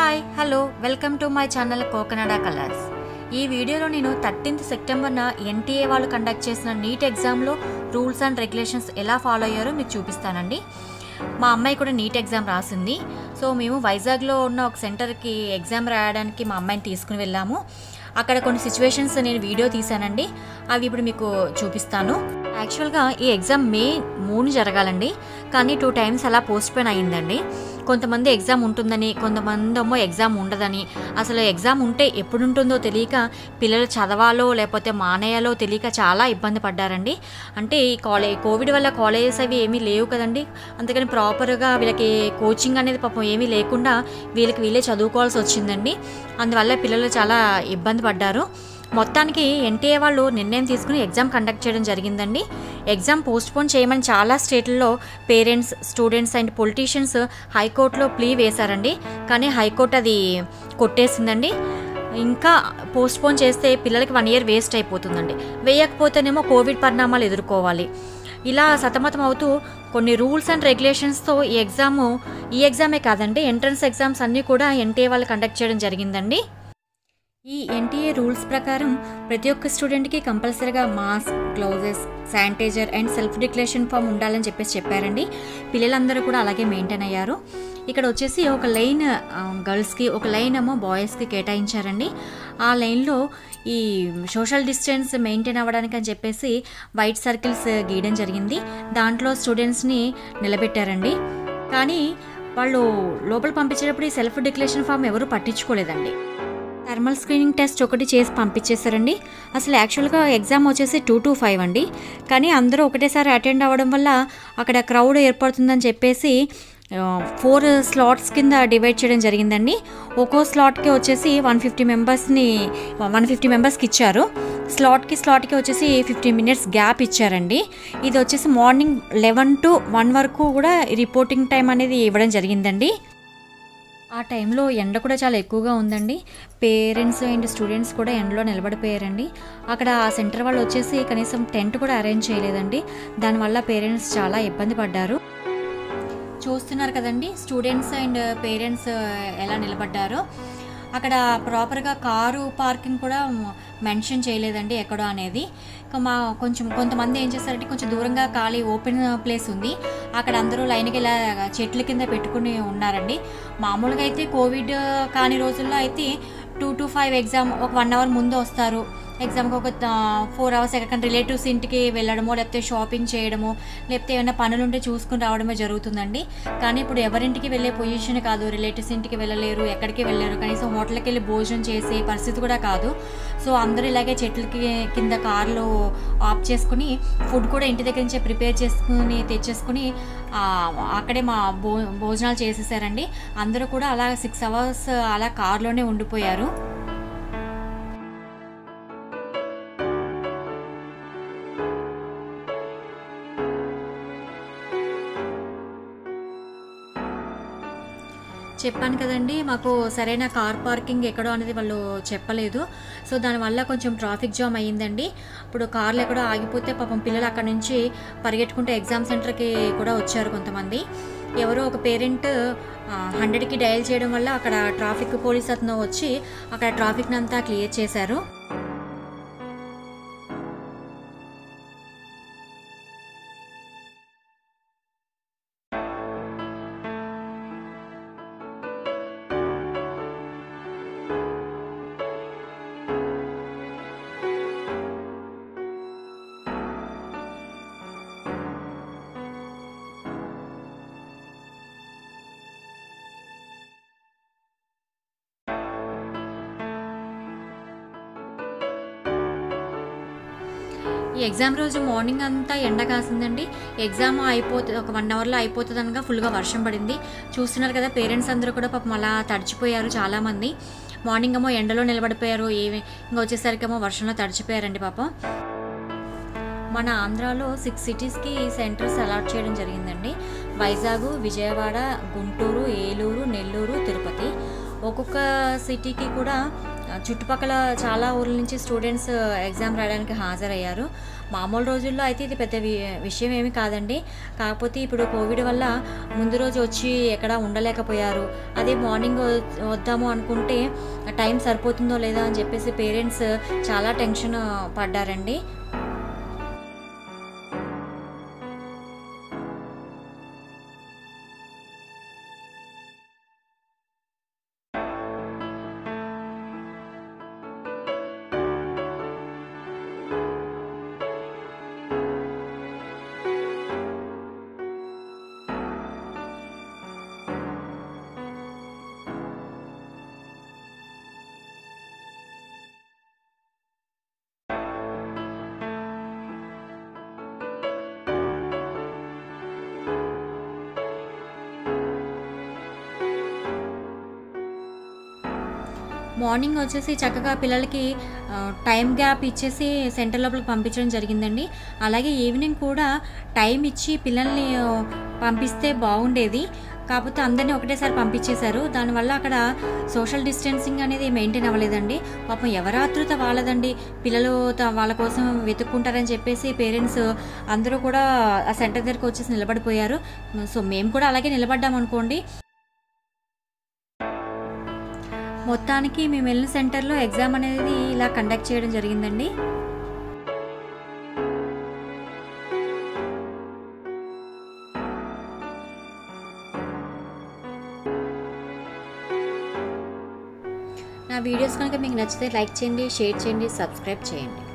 hi hello welcome to my channel Cocanada colours ఈ వీడియోలో నేను థర్టీన్త్ సెప్టెంబర్న ఎన్టీఏ వాళ్ళు కండక్ట్ చేసిన నీట్ ఎగ్జామ్లో రూల్స్ అండ్ రెగ్యులేషన్స్ ఎలా ఫాలో అయ్యారో మీకు చూపిస్తానండి మా అమ్మాయి కూడా నీట్ ఎగ్జామ్ రాసింది సో మేము వైజాగ్లో ఉన్న ఒక సెంటర్కి ఎగ్జామ్ రాయడానికి మా అమ్మాయిని తీసుకుని వెళ్ళాము అక్కడ కొన్ని సిచ్యువేషన్స్ నేను వీడియో తీశానండి అవి ఇప్పుడు మీకు చూపిస్తాను యాక్చువల్గా ఈ ఎగ్జామ్ మే మూడు జరగాలండి కానీ టూ టైమ్స్ అలా పోస్ట్ పోన్ అయ్యిందండి కొంతమంది ఎగ్జామ్ ఉంటుందని కొంతమంది ఏమో ఎగ్జామ్ ఉండదని అసలు ఎగ్జామ్ ఉంటే ఎప్పుడు ఉంటుందో తెలియక పిల్లలు చదవాలో లేకపోతే మానేయాలో తెలియక చాలా ఇబ్బంది పడ్డారండి అంటే ఈ కాలేజ్ కోవిడ్ వల్ల కాలేజెస్ అవి ఏమీ లేవు కదండి అందుకని ప్రాపర్గా వీళ్ళకి కోచింగ్ అనేది పాపం ఏమీ లేకుండా వీళ్ళకి వీళ్ళే చదువుకోవాల్సి వచ్చిందండి అందువల్ల పిల్లలు చాలా ఇబ్బంది పడ్డారు మొత్తానికి ఎన్టీఏ వాళ్ళు నిర్ణయం తీసుకుని ఎగ్జామ్ కండక్ట్ చేయడం జరిగిందండి ఎగ్జామ్ పోస్ట్పోన్ చేయమని చాలా స్టేట్లలో పేరెంట్స్ స్టూడెంట్స్ అండ్ పొలిటీషియన్స్ హైకోర్టులో ప్లీ వేశారండి కానీ హైకోర్టు అది కొట్టేసిందండి ఇంకా పోస్ట్పోన్ చేస్తే పిల్లలకి వన్ ఇయర్ వేస్ట్ అయిపోతుందండి వేయకపోతేనేమో కోవిడ్ పరిణామాలు ఎదుర్కోవాలి ఇలా సతమతం అవుతూ కొన్ని రూల్స్ అండ్ రెగ్యులేషన్స్తో ఈ ఎగ్జాము ఈ ఎగ్జామే కాదండి ఎంట్రన్స్ ఎగ్జామ్స్ అన్నీ కూడా ఎన్టీఏ వాళ్ళు కండక్ట్ చేయడం జరిగిందండి ఈ ఎన్టీఏ రూల్స్ ప్రకారం ప్రతి ఒక్క స్టూడెంట్కి కంపల్సరీగా mask gloves sanitizer and self declaration form ఉండాలని చెప్పేసి చెప్పారండి పిల్లలందరూ కూడా అలాగే మెయింటైన్ అయ్యారు ఇక్కడ వచ్చేసి ఒక లైన్ గర్ల్స్కి ఒక లైన్ ఏమో బాయ్స్కి కేటాయించారండి ఆ లైన్లో ఈ సోషల్ డిస్టెన్స్ మెయింటైన్ అవ్వడానికి అని చెప్పేసి వైట్ సర్కిల్స్ గీయడం జరిగింది దాంట్లో స్టూడెంట్స్ని నిలబెట్టారండి కానీ వాళ్ళు లోపల పంపించేటప్పుడు ఈ సెల్ఫ్ డిక్లరేషన్ ఫామ్ ఎవరు పట్టించుకోలేదండి థర్మల్ స్క్రీనింగ్ టెస్ట్ ఒకటి చేసి పంపించేశారండి అసలు యాక్చువల్గా ఎగ్జామ్ వచ్చేసి టూ టు ఫైవ్ అండి కానీ అందరూ ఒకటేసారి అటెండ్ అవ్వడం వల్ల అక్కడ క్రౌడ్ ఏర్పడుతుందని చెప్పేసి ఫోర్ స్లాట్స్ కింద డివైడ్ చేయడం జరిగిందండి ఒక్కో స్లాట్కి వచ్చేసి వన్ ఫిఫ్టీ మెంబర్స్ని వన్ ఫిఫ్టీ మెంబర్స్కి ఇచ్చారు స్లాట్కి స్లాట్కి వచ్చేసి ఫిఫ్టీన్ మినిట్స్ గ్యాప్ ఇచ్చారండి ఇది వచ్చేసి మార్నింగ్ లెవెన్ టు వన్ వరకు కూడా రిపోర్టింగ్ టైం అనేది ఇవ్వడం జరిగిందండి ఆ టైంలో ఎండ కూడా చాలా ఎక్కువగా ఉందండి పేరెంట్స్ అండ్ స్టూడెంట్స్ కూడా ఎండలో నిలబడిపోయారండి అక్కడ ఆ సెంటర్ వాళ్ళు వచ్చేసి కనీసం టెంట్ కూడా అరేంజ్ చేయలేదండి దానివల్ల పేరెంట్స్ చాలా ఇబ్బంది పడ్డారు చూస్తున్నారు కదండి స్టూడెంట్స్ అండ్ పేరెంట్స్ ఎలా నిలబడ్డారో అక్కడ ప్రాపర్గా కారు పార్కింగ్ కూడా మెన్షన్ చేయలేదండి ఎక్కడో అనేది మా కొంచెం కొంతమంది ఏం చేస్తారంటే కొంచెం దూరంగా ఖాళీ ఓపెన్ ప్లేస్ ఉంది అక్కడ అందరూ లైన్కి ఇలా చెట్ల కింద పెట్టుకుని ఉన్నారండి మామూలుగా అయితే కోవిడ్ కాని రోజుల్లో అయితే టూ టు ఫైవ్ ఎగ్జామ్ ఒక వన్ అవర్ ముందు వస్తారు ఎగ్జామ్కి ఒక ఫోర్ అవర్స్ ఎక్కడికైనా రిలేటివ్స్ ఇంటికి వెళ్ళడమో లేకపోతే షాపింగ్ చేయడమో లేకపోతే ఏమైనా పనులు ఉంటే చూసుకుని రావడమే జరుగుతుందండి కానీ ఇప్పుడు ఎవరింటికి వెళ్ళే పొజిషన్ కాదు రిలేటివ్స్ ఇంటికి వెళ్ళలేరు ఎక్కడికి వెళ్ళలేరు కనీసం హోటల్కి వెళ్ళి భోజనం చేసే పరిస్థితి కూడా కాదు సో అందరూ ఇలాగే చెట్లకి కింద కార్లు ఆఫ్ చేసుకుని ఫుడ్ కూడా ఇంటి దగ్గర నుంచే ప్రిపేర్ చేసుకుని తెచ్చేసుకుని అక్కడే మా భో భోజనాలు చేసేసారండి అందరూ కూడా అలా సిక్స్ అవర్స్ అలా కార్లోనే ఉండిపోయారు చెప్పాను కదండి మాకు సరైన కార్ పార్కింగ్ ఎక్కడో అనేది వాళ్ళు చెప్పలేదు సో దానివల్ల కొంచెం ట్రాఫిక్ జామ్ అయ్యిందండి ఇప్పుడు కార్లు ఎక్కడో ఆగిపోతే పాపం పిల్లలు అక్కడ నుంచి పరిగెట్టుకుంటే ఎగ్జామ్ సెంటర్కి కూడా వచ్చారు కొంతమంది ఎవరో ఒక పేరెంట్ హండ్రెడ్కి డయల్ చేయడం వల్ల అక్కడ ట్రాఫిక్ పోలీస్ అతను వచ్చి అక్కడ ట్రాఫిక్ని అంతా క్లియర్ చేశారు ఈ ఎగ్జామ్ రోజు మార్నింగ్ అంతా ఎండ కాసిందండి ఎగ్జామ్ అయిపోతుంది ఒక వన్ అవర్లో అయిపోతుంది అనగా ఫుల్గా వర్షం పడింది చూస్తున్నారు కదా పేరెంట్స్ అందరూ కూడా పాపం అలా తడిచిపోయారు చాలామంది మార్నింగ్ ఏమో ఎండలో నిలబడిపోయారు ఏమి ఇంకా వచ్చేసరికేమో వర్షంలో తడిచిపోయారండి పాపం మన ఆంధ్రాలో సిక్స్ సిటీస్కి సెంటర్స్ అలాట్ చేయడం జరిగిందండి వైజాగ్ విజయవాడ గుంటూరు ఏలూరు నెల్లూరు తిరుపతి ఒక్కొక్క సిటీకి కూడా ఆ, చుట్టుపక్కల చాలా ఊర్ల నుంచి స్టూడెంట్స్ ఎగ్జామ్ రాయడానికి హాజరయ్యారు మామూలు రోజుల్లో అయితే ఇది పెద్ద వి- విషయం ఏమి కాదండి కాకపోతే ఇప్పుడు కోవిడ్ వల్ల ముందు రోజు వచ్చి ఎక్కడ ఉండలేకపోయారు అదే మార్నింగ్ వ- వద్దాము అనుకుంటే టైం సరిపోతుందో లేదో అని చెప్పేసి పేరెంట్స్ చాలా టెన్షన్ పడ్డారండి మార్నింగ్ వచ్చేసి చక్కగా పిల్లలకి ఆ, టైం గ్యాప్ ఇచ్చేసి సెంటర్ లోపలికి పంపించడం జరిగిందండి అలాగే ఈవినింగ్ కూడా టైం ఇచ్చి పిల్లల్ని ఆ, పంపిస్తే బాగుండేది కాకపోతే అందరినీ ఒకటేసారి పంపించేశారు దానివల్ల అక్కడ సోషల్ డిస్టెన్సింగ్ అనేది మెయింటైన్ అవ్వలేదండి పాపం ఎవరి ఆతృత వాళ్ళదండి పిల్లలు త- వాళ్ళ కోసం వెతుక్కుంటారని చెప్పేసి పేరెంట్స్ అందరూ కూడా ఆ సెంటర్ దగ్గరకు వచ్చేసి నిలబడిపోయారు సో మేము కూడా అలాగే నిలబడ్డాం అనుకోండి మొత్తానికి మేము వెళ్ళిన సెంటర్లో ఎగ్జామ్ అనేది ఇలా కండక్ట్ చేయడం జరిగిందండి నా వీడియోస్ కనుక మీకు నచ్చితే లైక్ చేయండి షేర్ చేయండి సబ్స్క్రైబ్ చేయండి